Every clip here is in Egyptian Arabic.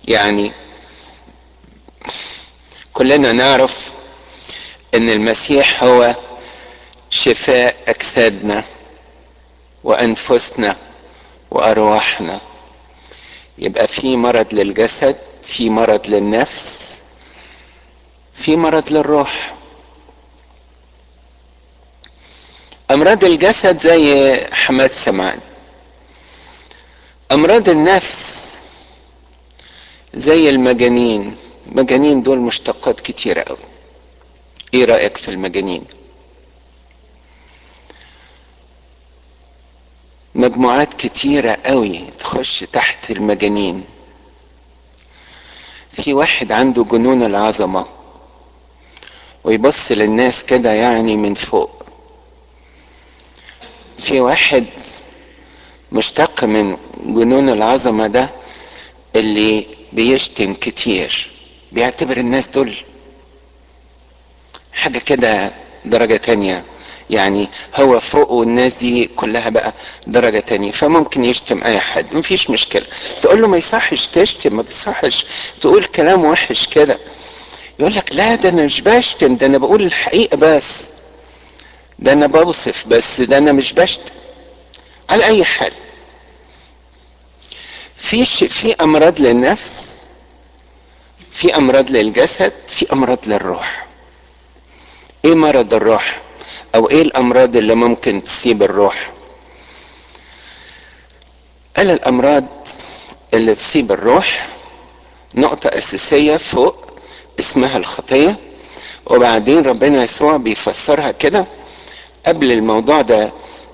يعني كلنا نعرف ان المسيح هو شفاء اجسادنا وانفسنا وارواحنا يبقى في مرض للجسد في مرض للنفس في مرض للروح امراض الجسد زي حماد سمعان امراض النفس زي المجانين المجانين دول مشتقات كتيرة قوي ايه رأيك في المجانين مجموعات كتيرة قوي تخش تحت المجانين في واحد عنده جنون العظمة ويبص للناس كده يعني من فوق في واحد مشتق من جنون العظمة ده اللي بيشتم كتير بيعتبر الناس دول حاجة كده درجة تانية يعني هو فوق والناس دي كلها بقى درجة تانية فممكن يشتم اي حد مفيش مشكلة تقول له ما يصحش تشتم ما تصحش تقول كلام وحش كده يقول لك لا ده انا مش بشتم ده انا بقول الحقيقة بس ده انا بوصف بس ده انا مش بشتم على اي حال في في امراض للنفس في امراض للجسد في امراض للروح ايه مرض الروح او ايه الامراض اللي ممكن تصيب الروح قال الامراض اللي تصيب الروح نقطة اساسية فوق اسمها الخطية وبعدين ربنا يسوع بيفسرها كده قبل الموضوع ده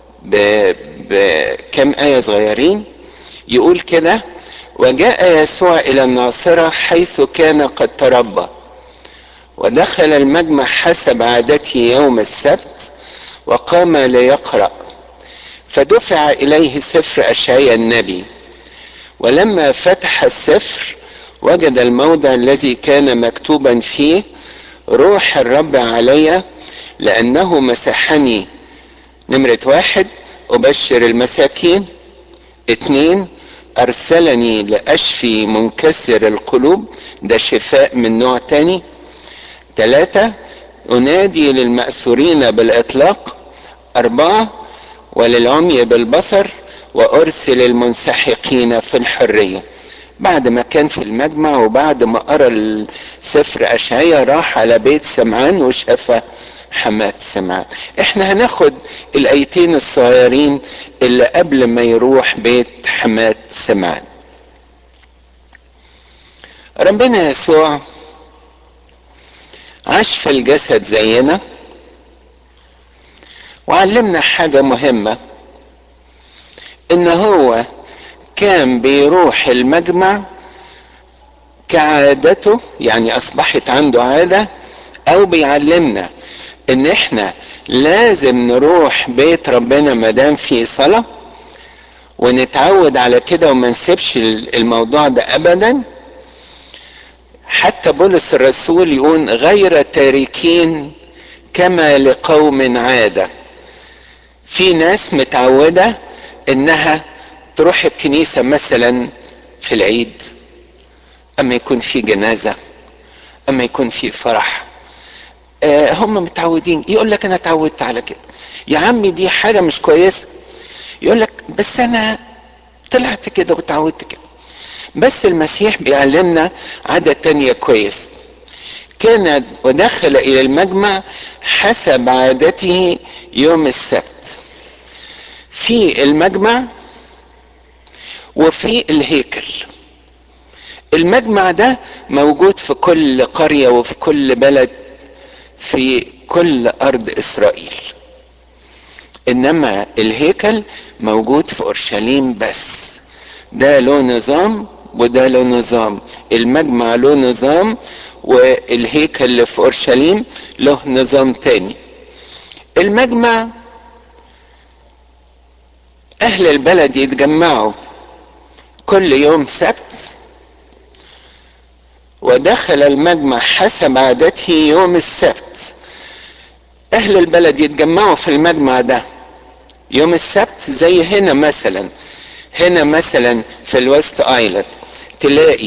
بكم آية صغيرين يقول كده وجاء يسوع إلى الناصرة حيث كان قد تربى ودخل المجمع حسب عادته يوم السبت وقام ليقرأ فدفع إليه سفر أشعيا النبي ولما فتح السفر وجد الموضع الذي كان مكتوبا فيه روح الرب علي لأنه مسحني نمرة واحد أبشر المساكين اتنين أرسلني لأشفي منكسر القلوب ده شفاء من نوع تاني ثلاثة أنادي للمأسورين بالإطلاق أربعة وللعمي بالبصر وأرسل المنسحقين في الحرية بعد ما كان في المجمع وبعد ما قرأ السفر أشعية راح على بيت سمعان وشفى حماد سمعان احنا هناخد الايتين الصغيرين اللي قبل ما يروح بيت حماد سمعان ربنا يسوع عاش في الجسد زينا وعلمنا حاجة مهمة ان هو كان بيروح المجمع كعادته يعني اصبحت عنده عادة او بيعلمنا ان احنا لازم نروح بيت ربنا مدام في صلاة ونتعود على كده وما نسيبش الموضوع ده ابدا حتى بولس الرسول يقول غير تاركين كما لقوم عادة في ناس متعودة انها تروح الكنيسة مثلا في العيد اما يكون في جنازة اما يكون في فرح آه هم متعودين يقول لك انا اتعودت على كده يا عمي دي حاجة مش كويسة يقول لك بس انا طلعت كده وتعودت كده بس المسيح بيعلمنا عادة تانية كويس كان ودخل الى المجمع حسب عادته يوم السبت في المجمع وفي الهيكل المجمع ده موجود في كل قرية وفي كل بلد في كل ارض اسرائيل انما الهيكل موجود في اورشليم بس ده له نظام وده له نظام المجمع له نظام والهيكل اللي في اورشليم له نظام تاني المجمع اهل البلد يتجمعوا كل يوم سبت ودخل المجمع حسب عادته يوم السبت اهل البلد يتجمعوا في المجمع ده يوم السبت زي هنا مثلا هنا مثلا في الويست ايلاند تلاقي